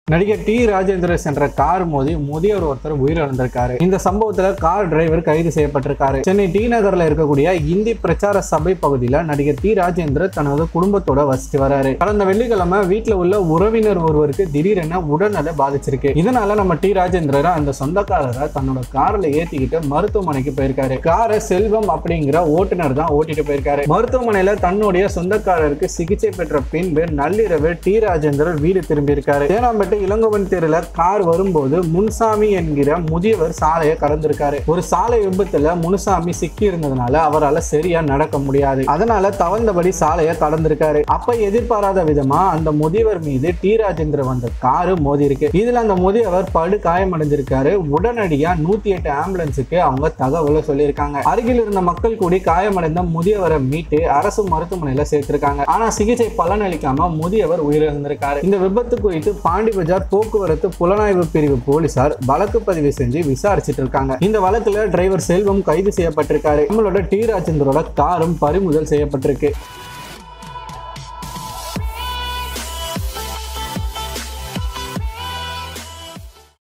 நடிகர் டி ராஜேந்திர சென்ற கார் மோதி முதியவர் ஒருத்தர் உயிரிழந்திருக்காரு இந்த சம்பவத்துல கார் டிரைவர் கைது செய்யப்பட்டிருக்காரு சென்னை டி நகர்ல இருக்கக்கூடிய இந்தி பிரச்சார சபை பகுதியில நடிகர் டி ராஜேந்திர தனது குடும்பத்தோட வசித்து வராரு கடந்த வெள்ளிக்கிழமை வீட்டுல உள்ள உறவினர் ஒருவருக்கு திடீரென உடல்நல பாதிச்சிருக்கு இதனால நம்ம டி ராஜேந்திரர் அந்த சொந்தக்காரரை தன்னோட கார்ல ஏத்திக்கிட்டு மருத்துவமனைக்கு போயிருக்காரு காரை செல்வம் அப்படிங்கிற ஓட்டுநர் தான் ஓட்டிட்டு போயிருக்காரு மருத்துவமனையில தன்னுடைய சொந்தக்காரருக்கு சிகிச்சை பெற்ற பின்பு நள்ளிரவு டி ராஜேந்திரர் வீடு திரும்பியிருக்காரு தேனாம்பேட்டை இளங்கோவன் தெருல கார் வரும்போது முன்சாமி என்கிற முதியவர் சாலையை கடந்திருக்காரு ஒரு சாலை விபத்துல முனுசாமி சிக்கி இருந்ததுனால அவரால் சரியா நடக்க முடியாது அதனால தவழ்ந்தபடி சாலையை கடந்திருக்காரு அப்ப எதிர்பாராத விதமா அந்த முதியவர் மீது டி ராஜேந்திர வந்த காரு மோதி இருக்கு இதுல அந்த முதியவர் படு காயமடைஞ்சிருக்காரு உடனடியா நூத்தி எட்டு ஆம்புலன்ஸுக்கு அவங்க தகவலை சொல்லியிருக்காங்க அருகில் இருந்த மக்கள் கூடி காயமடைந்த முதியவரை மீட்டு அரசு மருத்துவமனையில சேர்த்திருக்காங்க ஆனா சிகிச்சை பலனளிக்காம முதியவர் உயிரிழந்திருக்காரு இந்த விபத்து குறித்து பாண்டி பஜார் போக்குவரத்து புலனாய்வு பிரிவு போலீசார் வழக்கு பதிவு செஞ்சு விசாரிச்சிட்டு இருக்காங்க இந்த வழக்குல டிரைவர் செல்வம் கைது செய்யப்பட்டிருக்காரு நம்மளோட டி ராஜேந்திரோட காரும் பறிமுதல் செய்யப்பட்டிருக்கு